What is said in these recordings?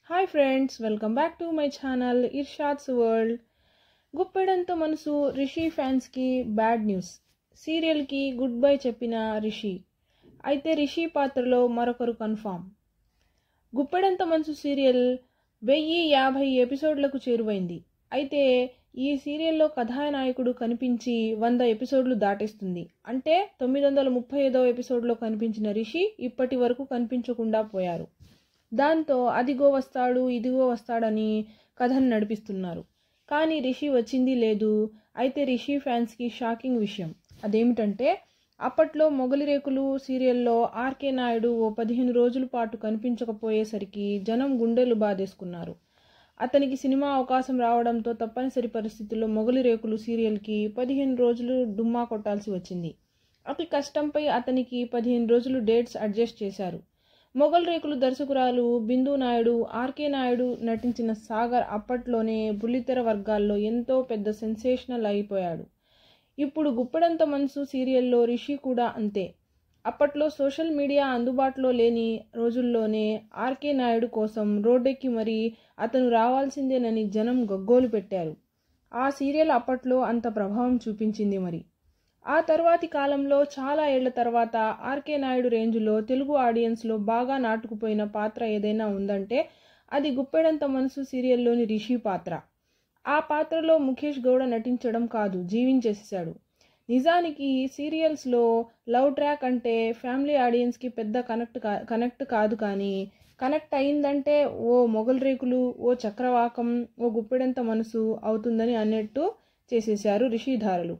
hi friends welcome back to my channel Irshad's world Guppedantha Manasu Rishi ఫ్యాన్స్కి bad news సీరియల్కి good bye చెప్పిన రిషి అయితే రిషి పాత్రలో మరొకరు కన్ఫామ్ గుప్పెడంత మనసు సీరియల్ వెయ్యి యాభై ఎపిసోడ్లకు చేరువైంది అయితే ఈ సీరియల్లో కథానాయకుడు కనిపించి వంద ఎపిసోడ్లు దాటేస్తుంది అంటే తొమ్మిది వందల ముప్పై ఐదవ ఎపిసోడ్లో కనిపించిన రిషి ఇప్పటి వరకు కనిపించకుండా పోయారు దాంతో అదిగో వస్తాడు ఇదిగో వస్తాడని కథను నడిపిస్తున్నారు కానీ రిషి వచ్చింది లేదు అయితే రిషి ఫ్యాన్స్కి షాకింగ్ విషయం అదేమిటంటే అప్పట్లో మొగలి రేకులు సీరియల్లో ఆర్కే నాయుడు ఓ పదిహేను రోజుల పాటు కనిపించకపోయేసరికి జనం గుండెలు బాధేసుకున్నారు అతనికి సినిమా అవకాశం రావడంతో తప్పనిసరి పరిస్థితుల్లో మొగలి రేకులు సీరియల్కి పదిహేను రోజులు డుమ్మా కొట్టాల్సి వచ్చింది అతి కష్టంపై అతనికి పదిహేను రోజులు డేట్స్ అడ్జస్ట్ చేశారు మొగల్ రేకులు దర్శకురాలు బిందు నాయుడు ఆర్కే నాయుడు నటించిన సాగర్ అప్పట్లోనే బుల్లితెర వర్గాల్లో ఎంతో పెద్ద సెన్సేషనల్ అయిపోయాడు ఇప్పుడు గుప్పెడంత మనసు సీరియల్లో రిషి కూడా అంతే అప్పట్లో సోషల్ మీడియా అందుబాటులో లేని రోజుల్లోనే ఆర్కే నాయుడు కోసం రోడ్డెక్కి మరీ అతను రావాల్సిందేనని జనం గగ్గోలు పెట్టారు ఆ సీరియల్ అప్పట్లో అంత ప్రభావం చూపించింది మరి ఆ తర్వాతి కాలంలో చాలా ఏళ్ల తర్వాత ఆర్కే నాయుడు రేంజ్లో తెలుగు ఆడియన్స్లో బాగా నాటుకుపోయిన పాత్ర ఏదైనా ఉందంటే అది గుప్పెడంత మనసు సీరియల్లోని రిషి పాత్ర ఆ పాత్రలో ముఖేష్ గౌడ నటించడం కాదు జీవించేసేశాడు నిజానికి సీరియల్స్లో లవ్ ట్రాక్ అంటే ఫ్యామిలీ ఆడియన్స్కి పెద్ద కనెక్ట్ కా కనెక్ట్ కాదు కానీ కనెక్ట్ అయిందంటే ఓ మొగల్ రేకులు ఓ చక్రవాకం ఓ గుప్పెడంత మనసు అవుతుందని అన్నట్టు చేసేశారు రిషిధారలు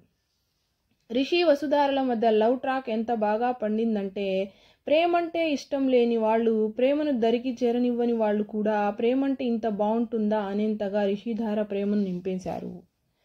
రిషి వసుధారల మధ్య లవ్ ట్రాక్ ఎంత బాగా పండిందంటే ప్రేమంటే ఇష్టం లేని వాళ్ళు ప్రేమను దరికి చేరనివ్వని వాళ్ళు కూడా ప్రేమంటే ఇంత బాగుంటుందా అనేంతగా రిషిధార ప్రేమను నింపేశారు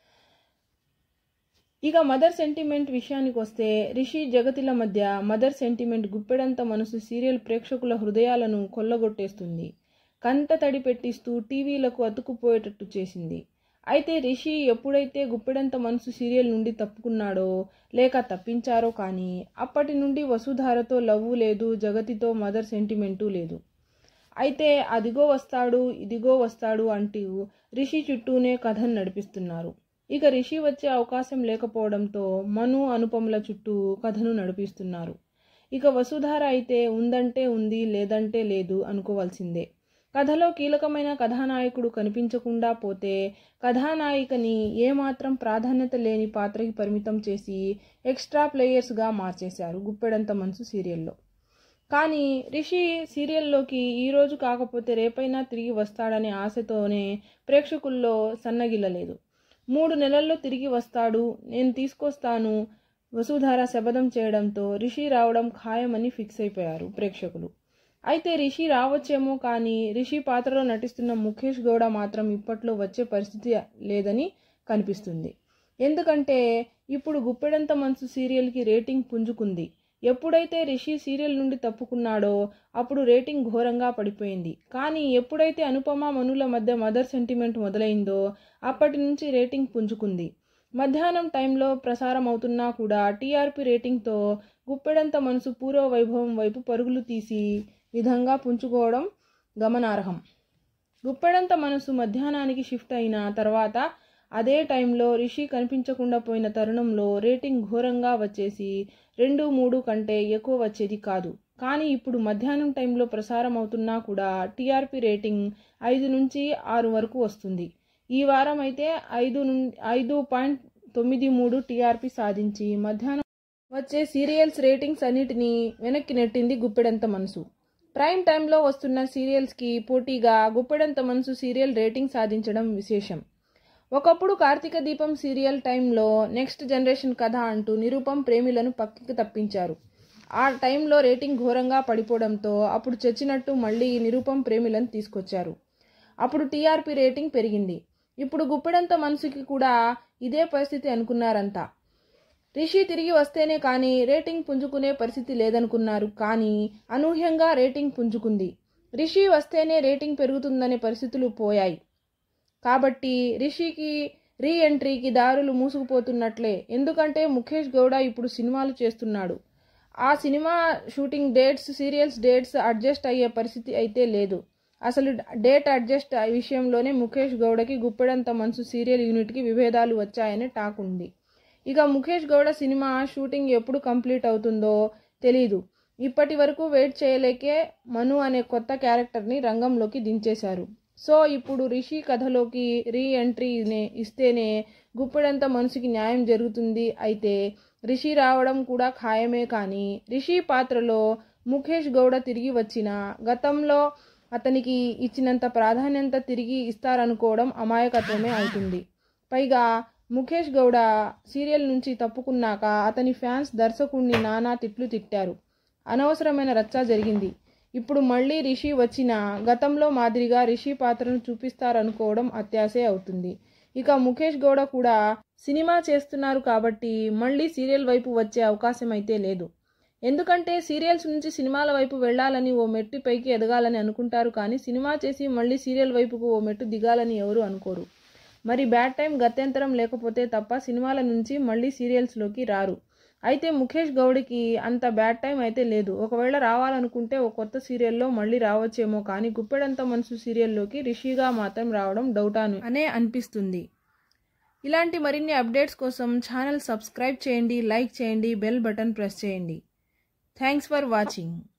ఇక మదర్ సెంటిమెంట్ విషయానికి వస్తే రిషి జగతిల మధ్య మదర్ సెంటిమెంట్ గుప్పెడంత మనసు సీరియల్ ప్రేక్షకుల హృదయాలను కొల్లగొట్టేస్తుంది కంట తడి పెట్టిస్తూ టీవీలకు అతుకుపోయేటట్టు చేసింది అయితే రిషి ఎప్పుడైతే గుప్పెడంత మనసు సీరియల్ నుండి తప్పుకున్నాడో లేక తప్పించారో కానీ అప్పటి నుండి వసుధారతో లవ్వు లేదు జగతితో మదర్ సెంటిమెంటు లేదు అయితే అదిగో వస్తాడు ఇదిగో వస్తాడు అంటూ రిషి చుట్టూనే కథను నడిపిస్తున్నారు ఇక రిషి వచ్చే అవకాశం లేకపోవడంతో మను అనుపముల చుట్టూ కథను నడిపిస్తున్నారు ఇక వసుధార అయితే ఉందంటే ఉంది లేదంటే లేదు అనుకోవాల్సిందే కథలో కీలకమైన కథానాయకుడు కనిపించకుండా పోతే కథానాయికని ఏమాత్రం ప్రాధాన్యత లేని పాత్రకి పరిమితం చేసి ఎక్స్ట్రా ప్లేయర్స్గా మార్చేశారు గుప్పెడంత మనసు సీరియల్లో కానీ రిషి సీరియల్లోకి ఈరోజు కాకపోతే రేపైనా తిరిగి వస్తాడనే ఆశతోనే ప్రేక్షకుల్లో సన్నగిల్లలేదు మూడు నెలల్లో తిరిగి వస్తాడు నేను తీసుకొస్తాను వసుధార శపథం చేయడంతో రిషి రావడం ఖాయమని ఫిక్స్ అయిపోయారు ప్రేక్షకులు అయితే రిషి రావచ్చేమో కానీ రిషి పాత్రలో నటిస్తున్న ముఖేష్ గౌడ మాత్రం ఇప్పట్లో వచ్చే పరిస్థితి లేదని కనిపిస్తుంది ఎందుకంటే ఇప్పుడు గుప్పెడంత మనసు సీరియల్కి రేటింగ్ పుంజుకుంది ఎప్పుడైతే రిషి సీరియల్ నుండి తప్పుకున్నాడో అప్పుడు రేటింగ్ ఘోరంగా పడిపోయింది కానీ ఎప్పుడైతే అనుపమ మనుల మధ్య మదర్ సెంటిమెంట్ మొదలైందో అప్పటి నుంచి రేటింగ్ పుంజుకుంది మధ్యాహ్నం టైంలో ప్రసారం అవుతున్నా కూడా టీఆర్పీ రేటింగ్తో గుప్పెడంత మనసు పూర్వ వైభవం వైపు పరుగులు తీసి విధంగా పుంజుకోవడం గమనార్హం గుప్పెడంత మనసు మధ్యాహ్నానికి షిఫ్ట్ అయిన తర్వాత అదే టైంలో రిషి కనిపించకుండా పోయిన తరుణంలో రేటింగ్ ఘోరంగా వచ్చేసి రెండు మూడు కంటే ఎక్కువ వచ్చేది కాదు కానీ ఇప్పుడు మధ్యాహ్నం టైంలో ప్రసారం అవుతున్నా కూడా టీఆర్పీ రేటింగ్ ఐదు నుంచి ఆరు వరకు వస్తుంది ఈ వారం అయితే ఐదు నుండి ఐదు పాయింట్ తొమ్మిది మూడు టీఆర్పీ సాధించి మధ్యాహ్నం వచ్చే సీరియల్స్ రేటింగ్స్ అన్నిటినీ వెనక్కి నెట్టింది గుప్పెడంత మనసు ప్రైమ్ టైంలో వస్తున్న సీరియల్స్కి పోటీగా గుప్పెడంత మనసు సీరియల్ రేటింగ్ సాధించడం విశేషం ఒకప్పుడు కార్తీక దీపం సీరియల్ టైంలో నెక్స్ట్ జనరేషన్ కథ అంటూ నిరూపం ప్రేమిలను పక్కకి తప్పించారు ఆ టైంలో రేటింగ్ ఘోరంగా పడిపోవడంతో అప్పుడు చచ్చినట్టు మళ్ళీ నిరూపం ప్రేమిలను తీసుకొచ్చారు అప్పుడు టీఆర్పీ రేటింగ్ పెరిగింది ఇప్పుడు గుప్పెడంత మనసుకి కూడా ఇదే పరిస్థితి అనుకున్నారంతా రిషి తిరిగి వస్తేనే కానీ రేటింగ్ పుంజుకునే పరిస్థితి లేదనుకున్నారు కానీ అనూహ్యంగా రేటింగ్ పుంజుకుంది రిషి వస్తేనే రేటింగ్ పెరుగుతుందనే పరిస్థితులు పోయాయి కాబట్టి రిషికి రీ ఎంట్రీకి దారులు మూసుకుపోతున్నట్లే ఎందుకంటే ముఖేష్ గౌడ ఇప్పుడు సినిమాలు చేస్తున్నాడు ఆ సినిమా shooting dates serials dates adjust అయ్యే పరిస్థితి అయితే లేదు అసలు డేట్ అడ్జస్ట్ విషయంలోనే ముఖేష్ గౌడకి గుప్పెడంత మనసు సీరియల్ యూనిట్కి విభేదాలు వచ్చాయని టాక్ ఉంది ఇక ముఖేష్ గౌడ సినిమా షూటింగ్ ఎప్పుడు కంప్లీట్ అవుతుందో తెలీదు ఇప్పటి వరకు వెయిట్ చేయలేకే మను అనే కొత్త క్యారెక్టర్ని రంగంలోకి దించేశారు సో ఇప్పుడు రిషి కథలోకి రీ ఎంట్రీ ఇస్తేనే గుప్పెడంత మనసుకి న్యాయం జరుగుతుంది అయితే రిషి రావడం కూడా ఖాయమే కానీ రిషి పాత్రలో ముఖేష్ గౌడ తిరిగి వచ్చిన గతంలో అతనికి ఇచ్చినంత ప్రాధాన్యత తిరిగి ఇస్తారనుకోవడం అమాయకత్వమే అవుతుంది పైగా ముఖేష్ గౌడ సీరియల్ నుంచి తప్పుకున్నాక అతని ఫ్యాన్స్ దర్శకుణ్ణి నానా తిట్లు తిట్టారు అనవసరమైన రచ్చ జరిగింది ఇప్పుడు మళ్ళీ రిషి వచ్చిన గతంలో మాదిరిగా రిషి పాత్రను చూపిస్తారనుకోవడం అత్యాసే అవుతుంది ఇక ముఖేష్ గౌడ కూడా సినిమా చేస్తున్నారు కాబట్టి మళ్ళీ సీరియల్ వైపు వచ్చే అవకాశం అయితే లేదు ఎందుకంటే సీరియల్స్ నుంచి సినిమాల వైపు వెళ్ళాలని ఓ మెట్టు పైకి ఎదగాలని అనుకుంటారు కానీ సినిమా చేసి మళ్ళీ సీరియల్ వైపుకు ఓ మెట్టు దిగాలని ఎవరు అనుకోరు మరి బ్యాడ్ టైం గత్యంతరం లేకపోతే తప్ప సినిమాల నుంచి మళ్ళీ సీరియల్స్లోకి రారు అయితే ముఖేష్ గౌడ్కి అంత బ్యాడ్ టైం అయితే లేదు ఒకవేళ రావాలనుకుంటే ఓ కొత్త సీరియల్లో మళ్ళీ రావచ్చేమో కానీ గుప్పెడంత మనసు సీరియల్లోకి రిషిగా మాత్రం రావడం డౌటాను అనే అనిపిస్తుంది ఇలాంటి మరిన్ని అప్డేట్స్ కోసం ఛానల్ సబ్స్క్రైబ్ చేయండి లైక్ చేయండి బెల్ బటన్ ప్రెస్ చేయండి థ్యాంక్స్ ఫర్ వాచింగ్